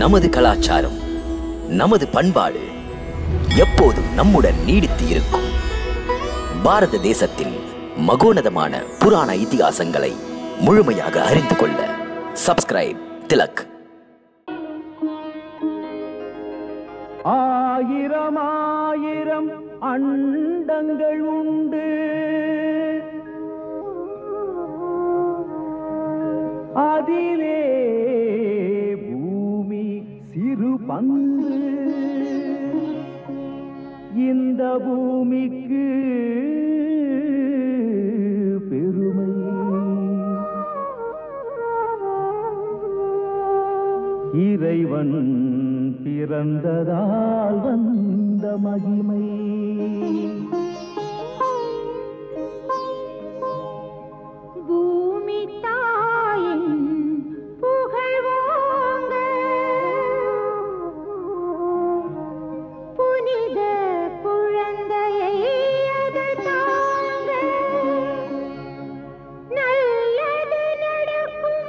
நமது கலாச்சாரம் நமது பண்பாடு எப்போதும் நம்முடன் நீடித்து இருக்கும் பாரத தேசத்தின் மகோனதமான புராண இதிகாசங்களை முழுமையாக அறிந்து கொள்ள சப்ஸ்கிரைப் திலக் ஆயிரம் ஆயிரம் அண்டங்கள் உண்டு அதிலே பூமி சிறு பந்து இந்த பூமிக்கு பெருமை இறைவன் பிறந்ததால் வந்த மகிமை பூமி தாயின் புகழ் ஓங்க புனித குழந்தையை அது தாங்க நல்லது நடக்கும்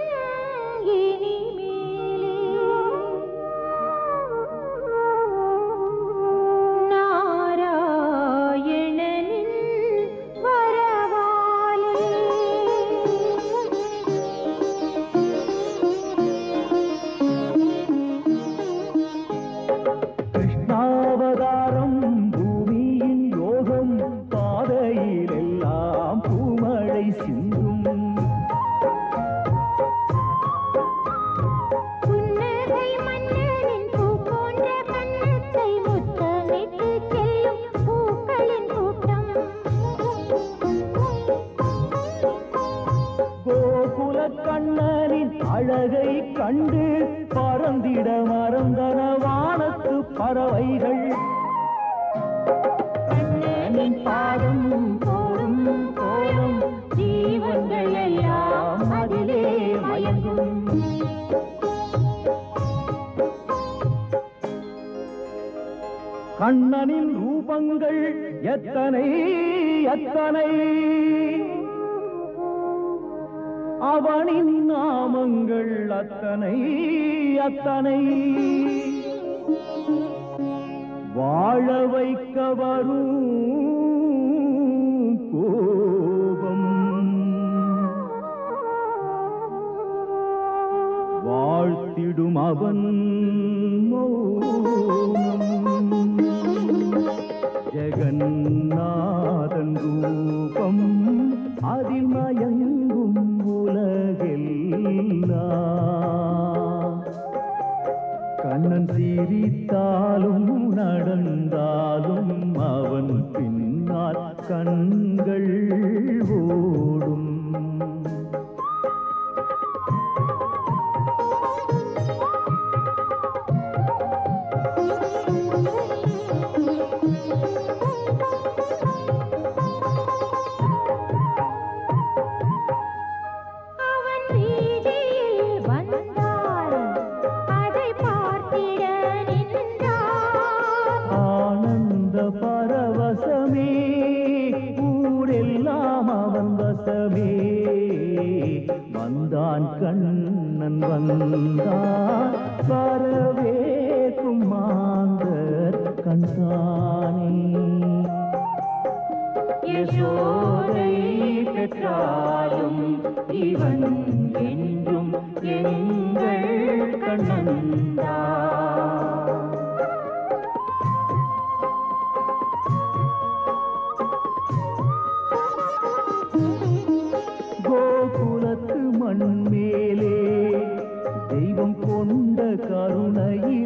இனிமேலே நாராயணனின் வரவாலே கிருஷ்ணாவதாரம் பூமியின் யோகம் பாதையிலெல்லாம் பூமழை சிந்தும் புன்னகை மன்னனின் பூ போன்ற கன்னத்தை முத்தமிட்டு செல்லும் பூக்களின் கூட்டம் கோகுல கண்ணனின் அழகை கண்டு பறந்திட மறந்தன வானத்து பறவைகள் கண்ணனின் பாதம் போடும் கோலம் ஜீவன்கள் எல்லாம் அதிலே மயங்கும் கண்ணனின் ரூபங்கள் எத்தனை எத்தனை அவனின் நாமங்கள் அத்தனை அத்தனை வாழ வைக்க வரும் கோபம் வாழ்த்திடும் அவன் மௌனம் ஜெகநாதன் ரூபம் அதில் மயங்கும் உலகெல்லாம் கண்ணன் சிரித்தாலும் நடந்தாலும் அவன் பின்னால் கண்கள் ஓடும் அவன் வீதியில் வந்தார் அதை பார்த்திட நின்றார் ஆனந்த பரவசமே ஊரெல்லாம் அவன் வசமே வந்தான் கண்ணன் வந்தான் வரவேற்கும் மாந்தர் கண்தானே யசோதை பெற்றாலும் இவன் என்றும் எங்கள் கண்ணந்தா கோகுலத்து மண் மேலே தெய்வம் கொண்ட கருணையிலே